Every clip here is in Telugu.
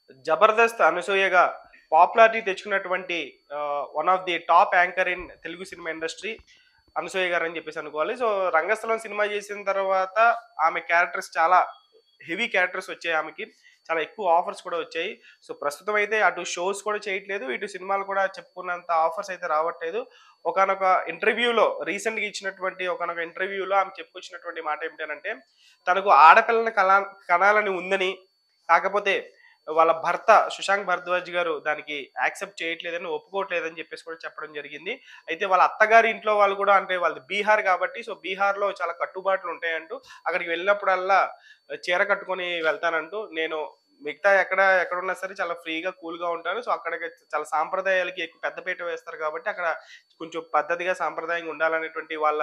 జబర్దస్త్ అనసూయగా పాపులారిటీ తెచ్చుకున్నటువంటి one of the top anchor in Telugu cinema industry Anasuya garu అని చెప్పేసి అనుకోవాలి సో రంగస్థలం సినిమా చేసిన తర్వాత ఆమె క్యారెక్టర్స్ చాలా హెవీ క్యారెక్టర్స్ వచ్చాయి ఆమెకి చాలా ఎక్కువ ఆఫర్స్ కూడా వచ్చాయి సో ప్రస్తుతం అయితే అటు షోస్ కూడా చేయట్లేదు ఇటు సినిమాలు కూడా చెప్పుకున్నంత ఆఫర్స్ అయితే రావట్లేదు ఒకనొక ఇంటర్వ్యూలో రీసెంట్గా ఇచ్చినటువంటి ఒకనొక ఇంటర్వ్యూలో ఆమె చెప్పుకొచ్చినటువంటి మాట ఏమిటంటే తనకు ఆడపిల్లని కలా కనాలని ఉందని కాకపోతే వాళ్ళ భర్త సుశాంక్ భరద్వాజ్ గారు దానికి యాక్సెప్ట్ చేయట్లేదని ఒప్పుకోవట్లేదని చెప్పేసి కూడా చెప్పడం జరిగింది అయితే వాళ్ళ అత్తగారి ఇంట్లో వాళ్ళు కూడా అంటే వాళ్ళది బీహార్ కాబట్టి సో బీహార్లో చాలా కట్టుబాట్లు ఉంటాయంటూ అక్కడికి వెళ్ళినప్పుడల్లా చీర కట్టుకొని వెళ్తానంటూ నేను మిగతా ఎక్కడ ఎక్కడ ఉన్నా సరే చాలా ఫ్రీగా కూల్గా ఉంటాను సో అక్కడికి చాలా సాంప్రదాయాలకి ఎక్కువ పెద్దపీట వేస్తారు కాబట్టి అక్కడ కొంచెం పద్ధతిగా సాంప్రదాయంగా ఉండాలనేటువంటి వాళ్ళ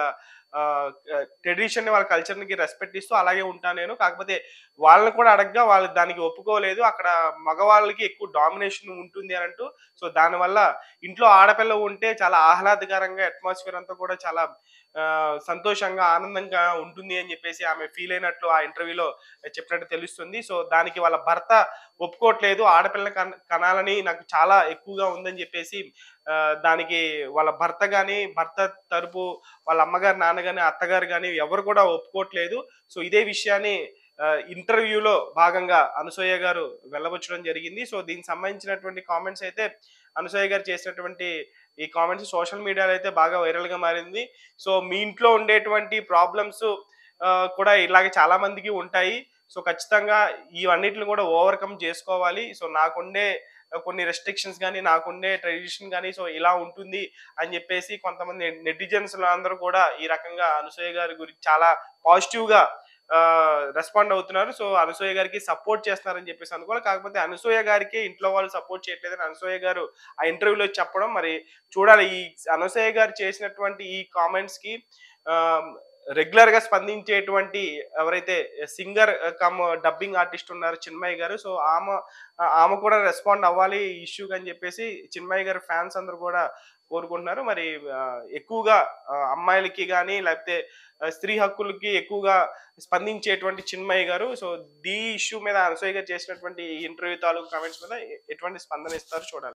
ట్రెడిషన్ వాళ్ళ కల్చర్కి రెస్పెక్ట్ ఇస్తూ అలాగే ఉంటాను నేను కాకపోతే వాళ్ళని కూడా అడగగా వాళ్ళు దానికి ఒప్పుకోలేదు అక్కడ మగవాళ్ళకి ఎక్కువ డామినేషన్ ఉంటుంది అని అంటూ సో దానివల్ల ఇంట్లో ఆడపిల్ల ఉంటే చాలా ఆహ్లాదకరంగా అట్మాస్ఫియర్ అంతా కూడా చాలా ఆ, సంతోషంగా ఆనందంగా ఉంటుంది అని చెప్పేసి ఆమె ఫీల్ అయినట్లు ఆ ఇంటర్వ్యూలో చెప్పినట్టు తెలుస్తుంది సో దానికి వాళ్ళ భర్త ఒప్పుకోవట్లేదు ఆడపిల్ల కన కనాలని నాకు చాలా ఎక్కువగా ఉందని చెప్పేసి ఆ, దానికి వాళ్ళ భర్త కానీ భర్త తరపు వాళ్ళ అమ్మగారు నాన్నగాని అత్తగారు కానీ ఎవరు కూడా ఒప్పుకోవట్లేదు సో ఇదే విషయాన్ని ఆ, ఇంటర్వ్యూలో భాగంగా అనసూయ గారు వెళ్ళవచ్చడం జరిగింది సో దీనికి సంబంధించినటువంటి కామెంట్స్ అయితే అనసూయ గారు చేసినటువంటి ఈ కామెంట్స్ సోషల్ మీడియాలో అయితే బాగా వైరల్ గా మారింది సో మీ ఇంట్లో ఉండేటువంటి ప్రాబ్లమ్స్ కూడా ఇలాగే చాలా మందికి ఉంటాయి సో ఖచ్చితంగా ఇవన్నిటిని కూడా ఓవర్కమ్ చేసుకోవాలి సో నాకుండే కొన్ని రెస్ట్రిక్షన్స్ కానీ నాకుండే ట్రెడిషన్ కానీ సో ఇలా ఉంటుంది అని చెప్పేసి కొంతమంది నెటిజన్స్ అందరూ కూడా ఈ రకంగా అనసూయ గారి గురించి చాలా పాజిటివ్ గా రెస్పాండ్ అవుతున్నారు సో అనసూయ గారికి సపోర్ట్ చేస్తున్నారని చెప్పేసి అనుకోవాలి కాకపోతే అనసూయ గారికి ఇంట్లో వాళ్ళు సపోర్ట్ చేయట్లేదని అనసూయ గారు ఆ ఇంటర్వ్యూలో చెప్పడం మరి చూడాలి ఈ అనసూయ గారు చేసినటువంటి ఈ కామెంట్స్ కి రెగ్యులర్ గా స్పందించేటువంటి ఎవరైతే సింగర్ కమ్ డబ్బింగ్ ఆర్టిస్ట్ ఉన్నారు చిన్మయ్య గారు సో ఆమె ఆమె కూడా రెస్పాండ్ అవ్వాలి ఈ ఇష్యూకి అని చెప్పేసి చిన్మయ్య గారి ఫ్యాన్స్ అందరూ కూడా కోరుకుంటున్నారు మరి ఆ, ఎక్కువగా ఆ, అమ్మాయిలకి కానీ లేకపోతే ఆ, స్త్రీ హక్కులకి ఎక్కువగా స్పందించేటువంటి చిన్మయ్య గారు సో దీ ఇష్యూ మీద అనసూయ గారు చేసినటువంటి ఇంటర్వ్యూ తాలూకు కామెంట్స్ మీద ఎ- ఎటువంటి స్పందన ఇస్తారు చూడాలి